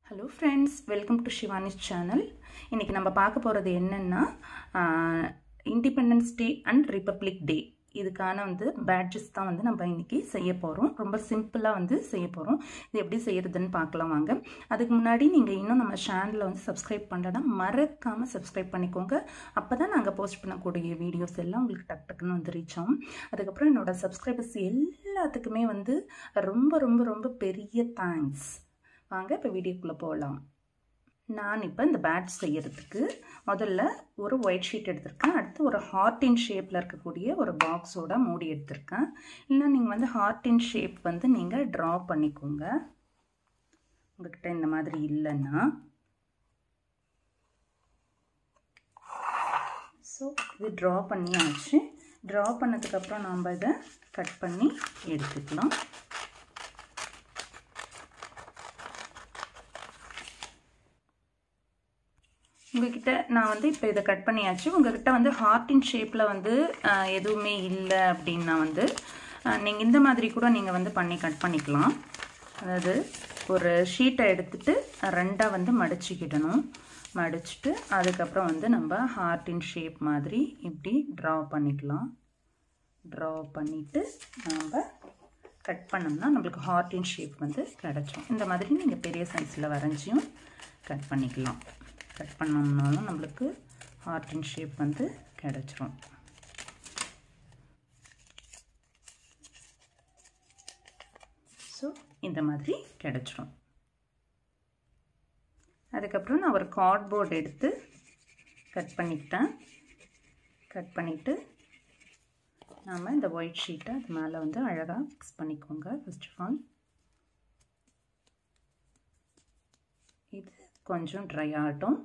hello friends welcome to Shivani's channel இன்றைக்கி நம்ம பார்க்க போகிறது என்னென்னா independence day and republic day இதுக்கான வந்து பேட்ஜஸ் தான் வந்து நம்ம இன்றைக்கி செய்ய போகிறோம் ரொம்ப சிம்பிளாக வந்து செய்ய போகிறோம் இது எப்படி செய்கிறதுன்னு பார்க்கலாம் வாங்க அதுக்கு முன்னாடி நீங்கள் இன்னும் நம்ம சேனலில் வந்து சப்ஸ்கிரைப் பண்ணலன்னா மறக்காமல் சப்ஸ்கிரைப் பண்ணிக்கோங்க அப்போ தான் நாங்கள் போஸ்ட் பண்ணக்கூடிய வீடியோஸ் எல்லாம் உங்களுக்கு டக் டக்குன்னு வந்து ரீச் ஆகும் அதுக்கப்புறம் என்னோடய சப்ஸ்கிரைபர்ஸ் எல்லாத்துக்குமே வந்து ரொம்ப ரொம்ப ரொம்ப பெரிய தேங்க்ஸ் வாங்க இப்போ வீடியோக்குள்ளே போகலாம் நான் இப்போ இந்த பேட்ச் செய்யறதுக்கு முதல்ல ஒரு ஒயிட் ஷீட் எடுத்திருக்கேன் அடுத்து ஒரு ஹார்டின் ஷேப்பில் இருக்கக்கூடிய ஒரு பாக்ஸோட மூடி எடுத்திருக்கேன் இல்லை நீங்கள் வந்து ஹார்டின் ஷேப் வந்து நீங்கள் ட்ரா பண்ணிக்கோங்க உங்ககிட்ட இந்த மாதிரி இல்லைன்னா ஸோ இது ட்ரா பண்ணியாச்சு ட்ரா பண்ணதுக்கப்புறம் நாம் இதை கட் பண்ணி எடுத்துக்கலாம் உங்ககிட்ட நான் வந்து இப்போ இதை கட் பண்ணியாச்சு உங்ககிட்ட வந்து ஹார்ட்டின் ஷேப்பில் வந்து எதுவுமே இல்லை அப்படின்னா வந்து நீங்கள் இந்த மாதிரி கூட நீங்கள் வந்து பண்ணி கட் பண்ணிக்கலாம் அதாவது ஒரு ஷீட்டை எடுத்துகிட்டு ரெண்டாக வந்து மடிச்சுக்கிடணும் மடிச்சுட்டு அதுக்கப்புறம் வந்து நம்ம ஹார்ட்டின் ஷேப் மாதிரி இப்படி ட்ரா பண்ணிக்கலாம் ட்ரா பண்ணிவிட்டு நம்ம கட் பண்ணோம்னா நம்மளுக்கு ஹார்ட்டின் ஷேப் வந்து கிடச்சிரும் இந்த மாதிரி நீங்கள் பெரிய சைஸில் வரைஞ்சியும் கட் பண்ணிக்கலாம் கட் பண்ணோம்னாலும் நம்மளுக்கு ஹார்ட்டின் ஷேப் வந்து கிடச்சிரும் ஸோ இந்த மாதிரி கிடச்சிரும் அதுக்கப்புறம் நான் ஒரு கார்ட்போர்டு எடுத்து கட் பண்ணிக்கிட்டேன் கட் பண்ணிவிட்டு நாம் இந்த ஒயிட் ஷீட்டை அது மேலே வந்து அழகாக ஃபிக்ஸ் பண்ணிக்கோங்க ஃபஸ்ட் ஆஃப் ஆல் இது கொஞ்சம் ட்ரை ஆகட்டும்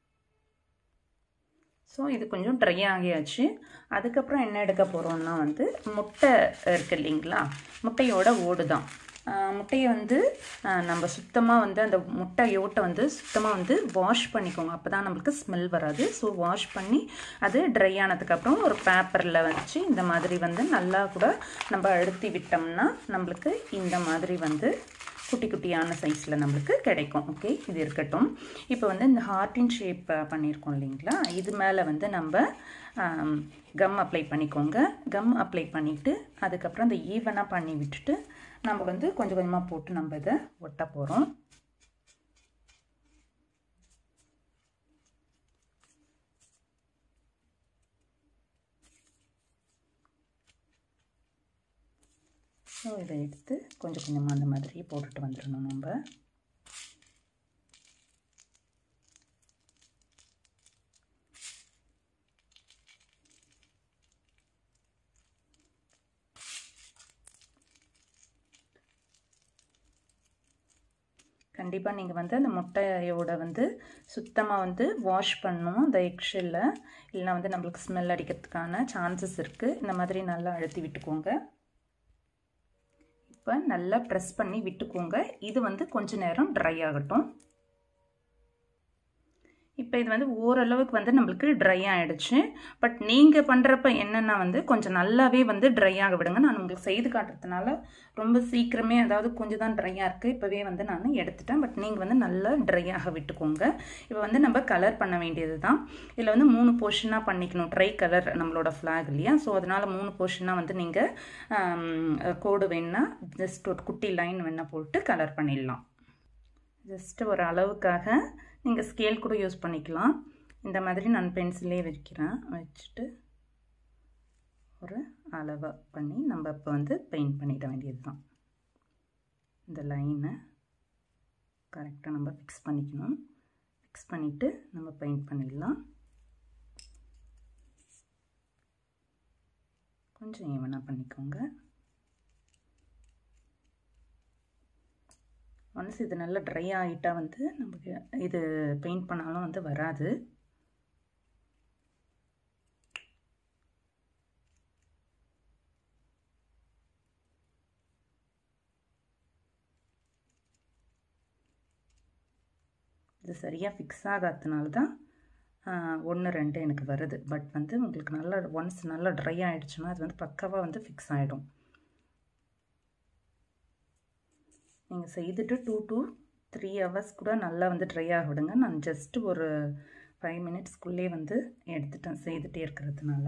ஸோ இது கொஞ்சம் ட்ரை ஆகியாச்சு அதுக்கப்புறம் என்ன எடுக்க போகிறோம்னா வந்து முட்டை இருக்குது இல்லைங்களா முட்டையோட ஓடு தான் முட்டையை வந்து நம்ம சுத்தமாக வந்து அந்த முட்டையோட்டை வந்து சுத்தமாக வந்து வாஷ் பண்ணிக்கோங்க அப்போ தான் நம்மளுக்கு ஸ்மெல் வராது ஸோ வாஷ் பண்ணி அது ட்ரை ஆனதுக்கப்புறம் ஒரு பேப்பரில் வச்சு இந்த மாதிரி வந்து நல்லா கூட நம்ம அழுத்தி விட்டோம்னா நம்மளுக்கு இந்த மாதிரி வந்து குட்டி குட்டியான சைஸில் நம்மளுக்கு கிடைக்கும் ஓகே இது இருக்கட்டும் இப்போ வந்து இந்த ஹார்ட்டின் ஷேப் பண்ணியிருக்கோம் இல்லைங்களா இது மேலே வந்து நம்ம கம் அப்ளை பண்ணிக்கோங்க கம் அப்ளை பண்ணிவிட்டு அதுக்கப்புறம் இந்த ஈவனாக பண்ணி விட்டுட்டு நம்ம வந்து கொஞ்சம் கொஞ்சமாக போட்டு நம்ம இதை ஒட்ட போகிறோம் ஸோ இதை எடுத்து கொஞ்சம் கொஞ்சமாக அந்த மாதிரி போட்டுட்டு வந்துடணும் நம்ம கண்டிப்பாக நீங்கள் வந்து அந்த முட்டையோட வந்து சுத்தமாக வந்து வாஷ் பண்ணணும் அந்த எக்ஷெல்ல இல்லைனா வந்து நம்மளுக்கு ஸ்மெல் அடிக்கிறதுக்கான சான்சஸ் இருக்குது இந்த மாதிரி நல்லா அழுத்தி விட்டுக்கோங்க இப்போ நல்லா ப்ரெஸ் பண்ணி விட்டுக்கோங்க இது வந்து கொஞ்ச நேரம் ட்ரை ஆகட்டும் இப்போ இது வந்து ஓரளவுக்கு வந்து நம்மளுக்கு ட்ரை ஆகிடுச்சு பட் நீங்கள் பண்ணுறப்ப என்னென்னா வந்து கொஞ்சம் நல்லாவே வந்து ட்ரை ஆக விடுங்க நான் உங்களுக்கு செய்து காட்டுறதுனால ரொம்ப சீக்கிரமே அதாவது கொஞ்சம் தான் ட்ரையாக இருக்குது இப்போவே வந்து நான் எடுத்துட்டேன் பட் நீங்கள் வந்து நல்லா ட்ரை ஆக விட்டுக்கோங்க இப்போ வந்து நம்ம கலர் பண்ண வேண்டியது தான் இதில் வந்து மூணு போர்ஷனாக பண்ணிக்கணும் ட்ரை கலர் நம்மளோட ஃப்ளாக் இல்லையா ஸோ அதனால் மூணு போர்ஷனாக வந்து நீங்கள் கோடு வேணா ஜஸ்ட் ஒரு குட்டி லைன் வேணால் போட்டு கலர் பண்ணிடலாம் ஜஸ்ட்டு ஒரு அளவுக்காக நீங்கள் ஸ்கேல் கூட யூஸ் பண்ணிக்கலாம் இந்த மாதிரி நான் பென்சிலே வைக்கிறேன் வச்சுட்டு ஒரு அளவை பண்ணி நம்ம இப்போ வந்து பெயிண்ட் பண்ணிட வேண்டியது தான் இந்த லைனை கரெக்டாக நம்ம ஃபிக்ஸ் பண்ணிக்கணும் ஃபிக்ஸ் பண்ணிவிட்டு நம்ம பெயிண்ட் பண்ணிடலாம் கொஞ்சம் ஈவனாக பண்ணிக்கோங்க ஒன்ஸ் இது நல்லா ட்ரை ஆகிட்டா வந்து நமக்கு இது பெயிண்ட் பண்ணாலும் வந்து வராது இது சரியாக ஃபிக்ஸ் ஆகாததுனால தான் ஒன்று ரெண்டு எனக்கு வருது பட் வந்து உங்களுக்கு நல்லா ஒன்ஸ் நல்லா ட்ரை ஆகிடுச்சுன்னா அது வந்து பக்காவாக வந்து ஃபிக்ஸ் ஆகிடும் நீங்கள் செய்துட்டு டூ டூ த்ரீ ஹவர்ஸ் கூட நல்லா வந்து ட்ரை ஆக விடுங்க நான் ஜஸ்ட் ஒரு ஃபைவ் மினிட்ஸ்க்குள்ளே வந்து எடுத்துட்டேன் செய்துகிட்டே இருக்கிறதுனால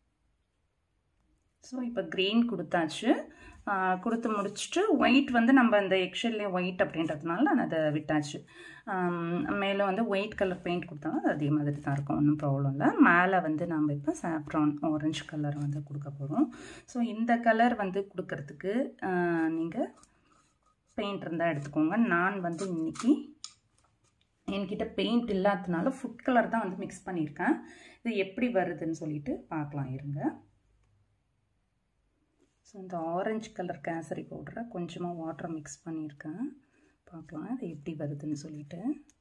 ஸோ இப்போ க்ரீன் கொடுத்தாச்சு கொடுத்து முடிச்சுட்டு ஒயிட் வந்து நம்ம இந்த எக்ஷல்லே ஒயிட் அப்படின்றதுனால நான் அதை விட்டாச்சு மேலே வந்து ஒயிட் கலர் பெயிண்ட் கொடுத்தாலும் அது அதே மாதிரி தான் இருக்கும் ஒன்றும் ப்ராப்ளம் இல்லை மேலே வந்து நம்ம இப்போ சாப்ரான் ஆரஞ்சு கலர் வந்து கொடுக்க போகிறோம் ஸோ இந்த கலர் வந்து கொடுக்கறதுக்கு நீங்கள் பெயிண்ட் இருந்தால் எடுத்துக்கோங்க நான் வந்து இன்றைக்கி என்கிட்ட பெயிண்ட் இல்லாததுனால ஃபுட் கலர் தான் வந்து மிக்ஸ் பண்ணியிருக்கேன் இது எப்படி வருதுன்னு சொல்லிட்டு பார்க்கலாம் இருங்க ஸோ இந்த ஆரஞ்சு கலர் கேசரி பவுடரை கொஞ்சமாக வாட்டர் மிக்ஸ் பண்ணியிருக்கேன் பார்க்கலாம் அது எப்படி வருதுன்னு சொல்லிட்டு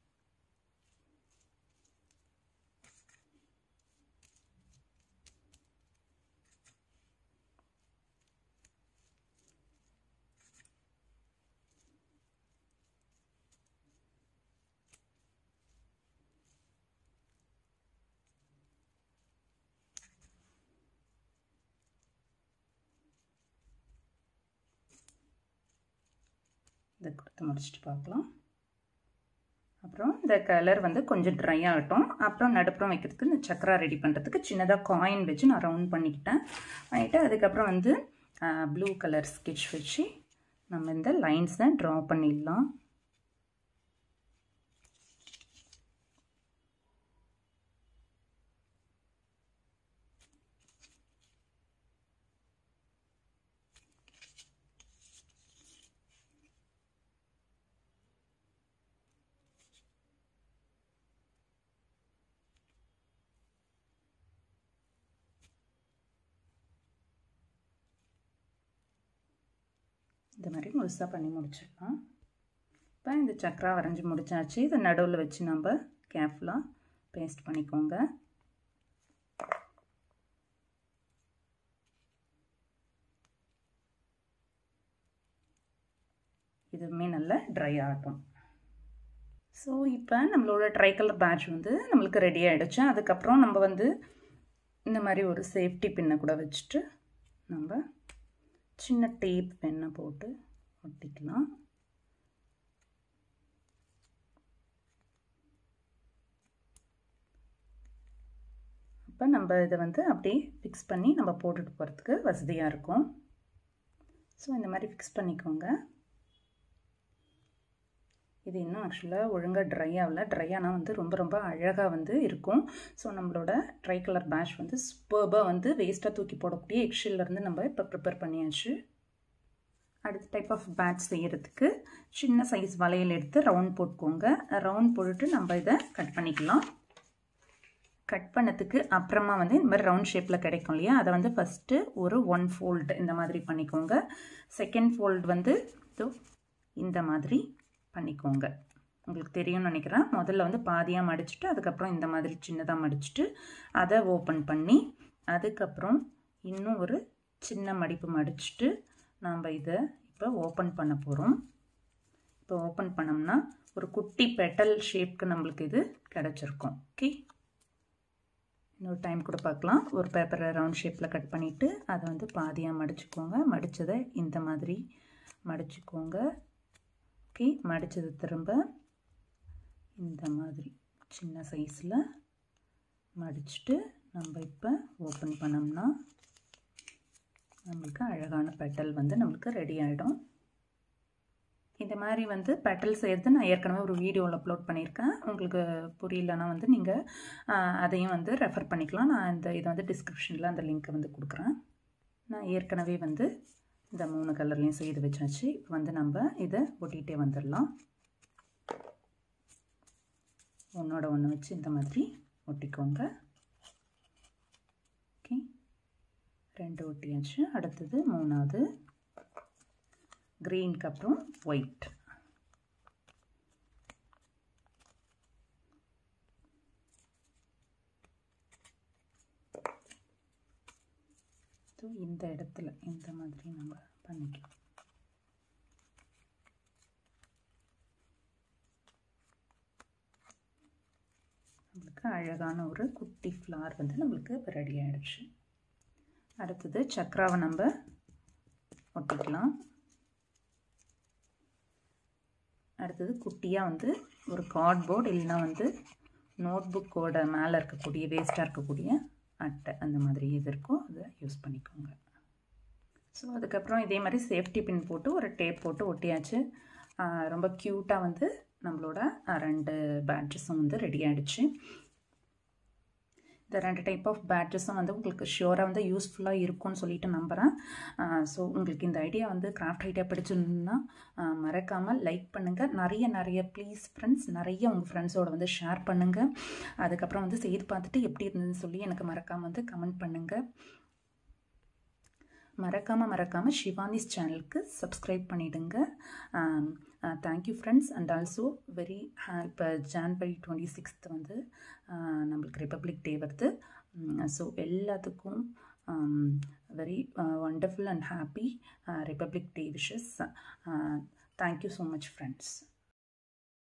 இதை கொடுத்து முடிச்சுட்டு பார்க்கலாம் அப்புறம் இந்த கலர் வந்து கொஞ்சம் ட்ரை ஆகட்டும் அப்புறம் நடுப்புறம் வைக்கிறதுக்கு இந்த சக்கரா ரெடி பண்ணுறதுக்கு சின்னதாக காயின் வச்சு நான் ரவுண்ட் பண்ணிக்கிட்டேன் பண்ணிவிட்டு அதுக்கப்புறம் வந்து ப்ளூ கலர் ஸ்கெட்ச் வச்சு நம்ம இந்த லைன்ஸை ட்ரா பண்ணிடலாம் இந்த மாதிரி முழுசாக பண்ணி முடிச்சிடலாம் இப்போ இந்த சக்கரா வரைஞ்சி முடிச்சாச்சு இதை நடுவில் வச்சு நம்ம கேர்ஃபுல்லாக பேஸ்ட் பண்ணிக்கோங்க இதுவுமே நல்லா ட்ரை ஆகட்டும் ஸோ இப்போ நம்மளோட ட்ரை கலர் பேட்ச் வந்து நம்மளுக்கு ரெடி ஆகிடுச்சு அதுக்கப்புறம் நம்ம வந்து இந்த மாதிரி ஒரு சேஃப்டி பின்னை கூட வச்சுட்டு நம்ம சின்ன டேப் பெண்ணை போட்டு ஒட்டிக்கலாம் அப்போ நம்ம இதை வந்து அப்படியே ஃபிக்ஸ் பண்ணி நம்ம போட்டுட்டு போகிறதுக்கு வசதியாக இருக்கும் ஸோ இந்த மாதிரி ஃபிக்ஸ் பண்ணிக்கோங்க இது இன்னும் ஆக்சுவலாக ஒழுங்காக ட்ரை ஆகல ட்ரை ஆனால் வந்து ரொம்ப ரொம்ப அழகாக வந்து இருக்கும் ஸோ நம்மளோட ட்ரை கலர் பேஷ் வந்து சூப்பர்பாக வந்து வேஸ்ட்டாக தூக்கி போடக்கூடிய எக்ஷில்லேருந்து நம்ம இப்போ ப்ரிப்பேர் பண்ணியாச்சு அடுத்த டைப் ஆஃப் பேட்ச் செய்கிறதுக்கு சின்ன சைஸ் வளையல் எடுத்து ரவுண்ட் போட்டுக்கோங்க ரவுண்ட் போட்டுட்டு நம்ம இதை கட் பண்ணிக்கலாம் கட் பண்ணதுக்கு அப்புறமா வந்து இந்த மாதிரி ரவுண்ட் ஷேப்பில் கிடைக்கும் இல்லையா அதை வந்து ஃபஸ்ட்டு ஒரு ஒன் ஃபோல்டு இந்த மாதிரி பண்ணிக்கோங்க செகண்ட் ஃபோல்டு வந்து இந்த மாதிரி பண்ணிக்கோங்க உங்களுக்கு தெரியும்னு நினைக்கிறேன் முதல்ல வந்து பாதியாக மடிச்சுட்டு அதுக்கப்புறம் இந்த மாதிரி சின்னதாக மடிச்சுட்டு அதை ஓப்பன் பண்ணி அதுக்கப்புறம் இன்னும் ஒரு சின்ன மடிப்பு மடிச்சுட்டு நாம் இதை இப்போ ஓப்பன் பண்ண போகிறோம் இப்போ ஓப்பன் பண்ணோம்னா ஒரு குட்டி பெட்டல் ஷேப்க்கு நம்மளுக்கு இது கிடச்சிருக்கும் ஓகே இன்னொரு டைம் கூட பார்க்கலாம் ஒரு பேப்பரை ரவுண்ட் ஷேப்பில் கட் பண்ணிவிட்டு அதை வந்து பாதியாக மடிச்சுக்கோங்க மடித்ததை இந்த மாதிரி மடிச்சுக்கோங்க ஓகே மடித்தது திரும்ப இந்த மாதிரி சின்ன சைஸில் மடிச்சுட்டு நம்ம இப்போ ஓப்பன் பண்ணோம்னா நம்மளுக்கு அழகான பெட்டல் வந்து நம்மளுக்கு ரெடி ஆகிடும் இந்த மாதிரி வந்து பெட்டல் செய்கிறது நான் ஏற்கனவே ஒரு வீடியோவில் அப்லோட் பண்ணியிருக்கேன் உங்களுக்கு புரியலன்னா வந்து நீங்கள் அதையும் வந்து ரெஃபர் பண்ணிக்கலாம் நான் இந்த இதை வந்து டிஸ்கிரிப்ஷனில் அந்த லிங்க்கை வந்து கொடுக்குறேன் நான் ஏற்கனவே வந்து இந்த மூணு கலர்லேயும் செய்து வச்சாச்சு இப்போ வந்து நம்ம இதை ஒட்டிகிட்டே வந்துடலாம் ஒன்றோட ஒன்று வச்சு இந்த மாதிரி ஒட்டிக்கோங்க ஓகே ரெண்டு ஒட்டியாச்சு அடுத்தது மூணாவது க்ரீனுக்கு அப்புறம் ஒயிட் ஸோ இந்த இடத்துல இந்த மாதிரி நம்ம பண்ணிக்கலாம் நம்மளுக்கு அழகான ஒரு குட்டி ஃப்ளார் வந்து நம்மளுக்கு இப்போ ரெடி ஆகிடுச்சு அடுத்தது சக்கராவை நம்ம ஒட்டிக்கலாம் அடுத்தது குட்டியாக வந்து ஒரு கார்ட்போர்ட் இல்லைன்னா வந்து நோட் புக்கோட மேலே இருக்கக்கூடிய வேஸ்ட்டாக இருக்கக்கூடிய அட்டை அந்த மாதிரி எது இருக்கோ அதை யூஸ் பண்ணிக்கோங்க ஸோ அதுக்கப்புறம் இதே மாதிரி சேஃப்டி பின் போட்டு ஒரு டேப் போட்டு ஒட்டியாச்சு ஆஹ் ரொம்ப க்யூட்டாக வந்து நம்மளோட ஆஹ் ரெண்டு பேட்ஜஸும் வந்து ரெடி ஆகிடுச்சு இந்த ரெண்டு டைப் ஆஃப் பேட்ஜஸும் வந்து உங்களுக்கு ஷியோராக வந்து யூஸ்ஃபுல்லாக இருக்கும்னு சொல்லிட்டு நம்புகிறேன் ஸோ உங்களுக்கு இந்த ஐடியா வந்து கிராஃப்ட் ஐடியா பிடிச்சிருந்ததுன்னா மறக்காமல் லைக் பண்ணுங்கள் நிறைய நிறைய ப்ளீஸ் ஃப்ரெண்ட்ஸ் நிறைய உங்கள் ஃப்ரெண்ட்ஸோட வந்து ஷேர் பண்ணுங்கள் அதுக்கப்புறம் வந்து செய்து பார்த்துட்டு எப்படி இருந்ததுன்னு சொல்லி எனக்கு மறக்காமல் வந்து கமெண்ட் பண்ணுங்கள் மறக்காமல் மறக்காமல் ஷிவானிஸ் சேனலுக்கு சப்ஸ்கிரைப் பண்ணிவிடுங்க thank you friends and also very இப்போ ஜான்வரி டுவெண்ட்டி சிக்ஸ்த் வந்து ஆஹ் நம்மளுக்கு ரிப்பப்ளிக் டே வருது ஸோ எல்லாத்துக்கும் very wonderful and happy republic day wishes thank you so much friends